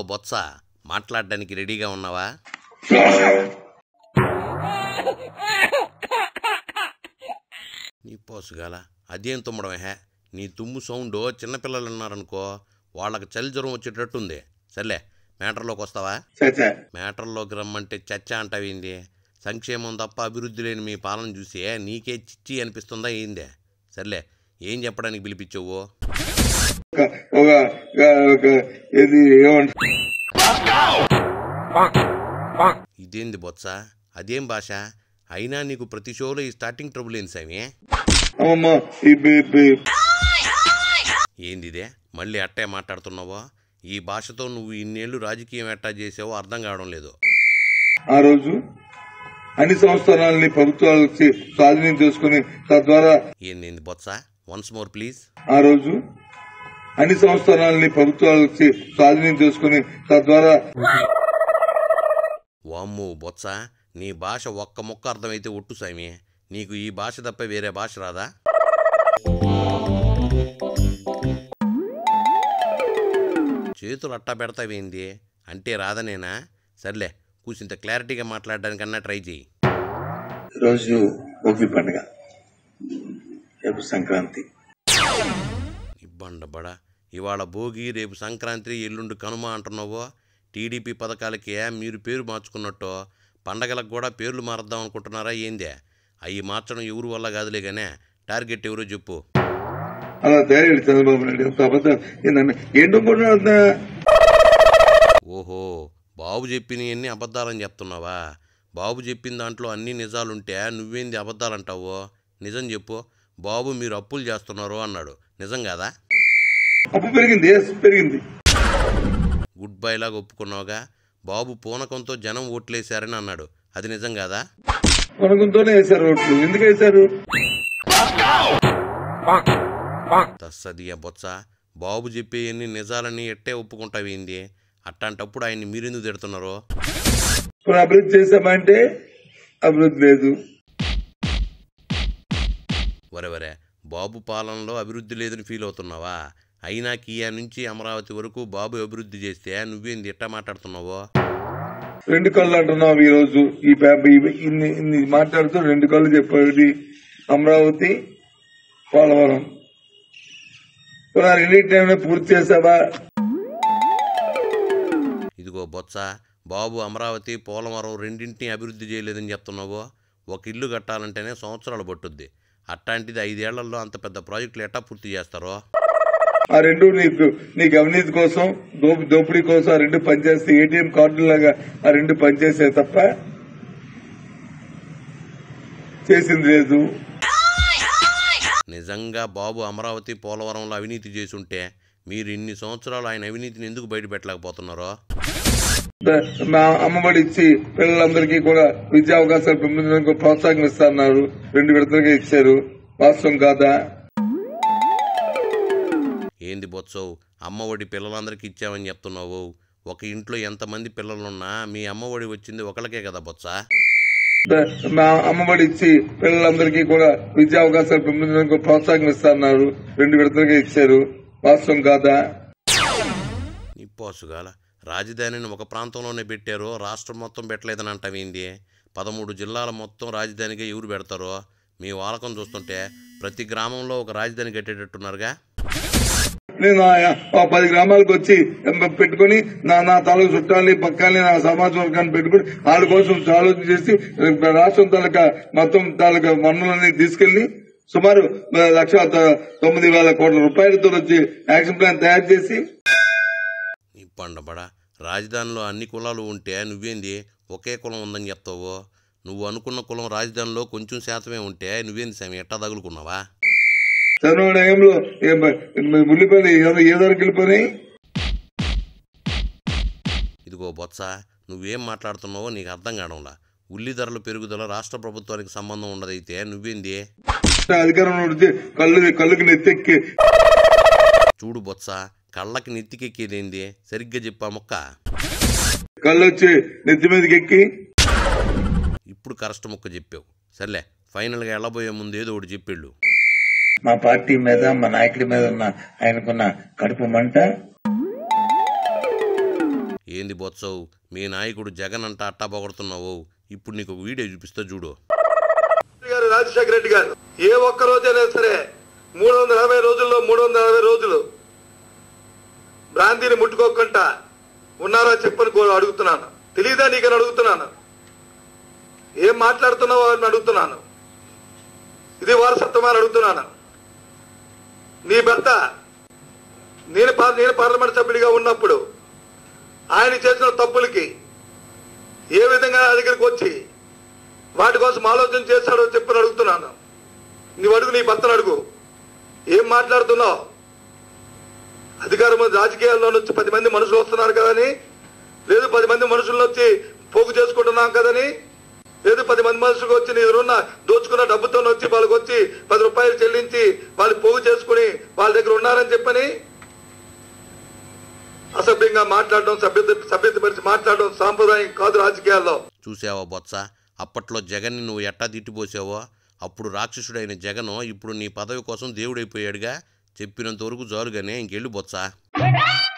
బొత్స మాట్లాడడానికి రెడీగా ఉన్నావా నీ పోసుగాల అదేం తుమ్మడం హే నీ తుమ్ము సౌండ్ చిన్నపిల్లలు ఉన్నారనుకో వాళ్ళకి చలి జ్వరం వచ్చేటట్టుంది సర్లే మ్యాటర్లోకి వస్తావా చచ్చా మ్యాటర్లోకి రమ్మంటే చచ్చ అంటావేంది సంక్షేమం తప్ప అభివృద్ధి లేని మీ పాలన చూసే నీకే చిచ్చి అనిపిస్తుందా ఏందే సర్లే ఏం చెప్పడానికి పిలిపించావు ఒక ఒక ఒక ఇది ఏమంటారు ఇదేంది బొత్స అదేం భాష అయినా నీకు ప్రతి షోలో ఈ స్టార్టింగ్ ట్రబుల్ ఏంది సామి అమ్మమ్మ ఈ బి- బి- ఏంది ఇదే మళ్ళీ అట్టే మాట్లాడుతున్నావో ఈ భాషతో నువ్వు ఇన్నేళ్ళు రాజకీయం ఎట్టా చేసావో అర్థం కావడం లేదు ఆ రోజు అన్ని సంస్థానాలని ప్రభుత్వాలు వచ్చి స్వాధీనం చేసుకుని తద్వారా ఏంది ఏంది బొత్స వన్స్ మోర్ ప్లీజ్ ఆ రోజు అన్ని సంస్థానాలని ప్రభుత్వాలు వచ్చి స్వాధీనం చేసుకుని తద్వారా వామ్మో బొత్స నీ భాష ఒక్క ముక్క అర్థమైతే ఒట్టు సామి నీకు ఈ భాష తప్ప వేరే భాష రాదా చేతులు అట్టా పెడతావేంది అంటే రాదనేనా సర్లే కూసింత క్లారిటీగా మాట్లాడడానికన్నా ట్రై చేయి రోజు భోగి పండుగ రేపు సంక్రాంతి ఇబ్బండబడ ఇవాళ భోగి రేపు సంక్రాంతి ఎల్లుండి కనుమ అంటున్నావో టీడీపీ పథకాలకే మీరు పేరు మార్చుకున్నట్టు పండగలకు కూడా పేర్లు మారుద్దాం అనుకుంటున్నారా ఏందే అవి మార్చడం ఎవరి వల్ల కాదులే గానే టార్గెట్ ఎవరో చెప్పు అలా తయారు చంద్రబాబు నాయుడు ఒక అబద్ధం ఏంటంటే ఏంటనుకుంటున్నా ఓహో బాబు చెప్పినవన్నీ అబద్ధాలని చెప్తున్నావా బాబు చెప్పిన దాంట్లో అన్ని నిజాలుంటే నువ్వేంది అబద్ధాలంటావో నిజం చెప్పు బాబు మీరు అప్పులు చేస్తున్నారు అన్నాడు నిజం కాదా అప్పు పెరిగింది yes, పెరిగింది గుడ్ బై లాగా ఒప్పుకున్నావుగా బాబు పూనకంతో జనం ఓట్లేశారని అన్నాడు అది నిజం కాదా కొనకంతోనే వేశారు ఓట్లు ఎందుకు వేశారు తస్సదియ బొత్స బాబు చెప్పే ఎన్ని నిజాలని ఎట్టే ఒప్పుకుంటావేంది అట్లాంటప్పుడు ఆయన్ని మీరెందుకు తిడుతున్నారు ఇప్పుడు అభివృద్ధి చేశామంటే అభివృద్ధి లేదు వరే వరే బాబు పాలనలో అభివృద్ధి లేదని ఫీల్ అవుతున్నావా అయినా కియా నుంచి అమరావతి వరకు బాబు అభివృద్ధి చేస్తే నువ్వేంది ఇట్టా మాట్లాడుతున్నావో రెండు కళ్ళు అంటున్నావు ఈ రోజు ఈ పేపర్ ఈ- ఇన్ని ఇన్ని మాట్లాడుతూ రెండు కళ్ళు చెప్పేది అమరావతి పోలవరం ఇప్పుడు ఆ రెండింటిని పూర్తి చేసావా ఇదిగో బొత్స బాబు అమరావతి పోలవరం రెండింటిని అభివృద్ధి చేయలేదని చెప్తున్నావు ఒక ఇల్లు కట్టాలంటేనే సంవత్సరాలు పట్టుద్ది అట్లాంటిది ఐదేళ్లలో అంత పెద్ద ప్రాజెక్టులు ఎట్టా పూర్తి చేస్తారో ఆ రెండు నీకు నీకు అవినీతి కోసం దోపి దోపిడీ కోసం ఆ రెండు పనిచేస్తే ఏటీఎం కార్డులాగా ఆ రెండు పనిచేసే తప్ప చేసింది లేదు నిజంగా బాబు అమరావతి పోలవరంలో అవినీతి చేసుంటే మీరు ఇన్ని సంవత్సరాలు ఆయన అవినీతిని ఎందుకు బయట పెట్టలేకపోతున్నారో ద- మా అమ్మఒడి ఇచ్చి పిల్లలందరికీ కూడా విద్యా అవకాశాలు పెంపొందడానికి ప్రోత్సాహం ఇస్తున్నారు రెండు విడతలుగా ఇచ్చారు వాస్తవం కాదా ఏంది బొత్సవు అమ్మ ఒడి పిల్లలందరికీ ఇచ్చామని చెప్తున్నావు ఒక ఇంట్లో ఎంతమంది పిల్లలున్నా మీ అమ్మ ఒడి వచ్చింది ఒకళ్ళకే కదా బొత్స ద- మా అమ్మఒడి ఇచ్చి పిల్లలందరికీ కూడా విద్యా అవకాశాలు పెంపొందడానికి ప్రోత్సాహం ఇస్తున్నారు రెండు విడతలుగా ఇచ్చారు వాస్తవం కాదా నిప్పోసుగాల రాజధానిని ఒక ప్రాంతంలోనే పెట్టారో రాష్ట్రం మొత్తం పెట్టలేదని అంటావేంది పదమూడు జిల్లాల మొత్తం రాజధానిగా ఎవరు పెడతారో మీ వాలకం చూస్తుంటే ప్రతి గ్రామంలో ఒక రాజధాని కట్టేటట్టున్నారుగా నేను ఆ- ఆ పది గ్రామాలకు వచ్చి పెట్టుకుని నా నా తాలూకు చుట్టాలని పక్కాలని నా సమాజ వర్గాన్ని పెట్టుకుని వాళ్ళ కోసం ఆలోచన చేసి రాష్ట్రం తాలూకా మొత్తం తాలూకా వనరులన్నీ తీసుకెళ్లి సుమారు లక్ష త- తొమ్మిది వేల కోట్ల రూపాయలతో వచ్చి యాక్షన్ ప్లాన్ తయారు చేసి నీ పండబడ రాజధానిలో అన్ని కులాలు ఉంటే నువ్వేంది ఒకే కులం ఉందని చెప్తావు నువ్వు అనుకున్న కులం రాజధానిలో కొంచెం శాతమే ఉంటే నువ్వేంది స్వామి ఎట్టా తగులుకున్నావా చంద్రబాబు టైంలో ఉల్లిపల్లి ఏ ధరకు వెళ్ళిపోయినాయి ఇదిగో బొత్స నువ్వేం మాట్లాడుతున్నావో నీకు అర్థం కావడంలా ఉల్లి ధరల పెరుగుదల రాష్ట్ర ప్రభుత్వానికి సంబంధం ఉండదైతే నువ్వేంది అధికారంలో ఉంటే కళ్ళు కళ్ళుకి నెత్తెక్కి చూడు బొత్స కళ్ళకి నెత్తికెక్కేదేంది సరిగ్గా చెప్పా మొక్క కళ్ళు వచ్చి నెత్తి మీదకి ఎక్కి ఇప్పుడు కరెక్ట్ మొక్క చెప్పావు సర్లే ఫైనల్గా వెళ్ళబోయే ముందు ఏదో ఒకటి చెప్పేళ్ళు మా పార్టీ మీద మా నాయకుడి మీద ఉన్న ఆయనకున్న కడుపు మంట ఏంది బొత్సవు మీ నాయకుడు జగన్ అంట అట్టా పొగడుతున్నావు ఇప్పుడు నీకు ఒక వీడియో చూపిస్తా చూడు గారు రాజశేఖర రెడ్డి గారు ఏ ఒక్క రోజైనా సరే మూడు వందల అరవై రోజుల్లో మూడు వందల అరవై రోజులు బ్రాంతిని ముట్టుకోకుండా ఉన్నారా చెప్పని కో- అడుగుతున్నాను తెలియదా నీకని అడుగుతున్నాను ఏం మాట్లాడుతున్నావో అని అడుగుతున్నాను ఇది వారసత్వం అని అడుగుతున్నాను నీ భర్త నేను పా- నేను పార్లమెంట్ సభ్యుడిగా ఉన్నప్పుడు ఆయన చేసిన తప్పులకి ఏ విధంగా నా దగ్గరికి వచ్చి వాటి కోసం ఆలోచన చేస్తాడో చెప్పని అడుగుతున్నాను నువ్వు అడుగు నీ భర్తను అడుగు ఏం మాట్లాడుతున్నావు అధికారం రాజకీయాల్లో వచ్చి పది మంది మనుషులు వస్తున్నారు కదని లేదు పది మంది మనుషులను వచ్చి పోగు చేసుకుంటున్నాం కదని లేదు పది మంది మనుషులకు వచ్చి నీ ఎదురున్న దోచుకున్న డబ్బుతో వచ్చి వాళ్ళకి వచ్చి పది రూపాయలు చెల్లించి వాళ్ళు పోగు చేసుకుని వాళ్ళ దగ్గర ఉన్నారని చెప్పని అసభ్యంగా మాట్లాడడం సభ్యత సభ్యత పరిచి మాట్లాడడం సాంప్రదాయం కాదు రాజకీయాల్లో చూసావా బొత్స అప్పట్లో జగన్ని నువ్వు ఎట్టా తిట్టిపోసావో అప్పుడు రాక్షసుడైన జగను ఇప్పుడు నీ పదవి కోసం దేవుడైపోయాడుగా చెప్పినంత వరకు జాలుగానే ఇంకెళ్ళు బొత్స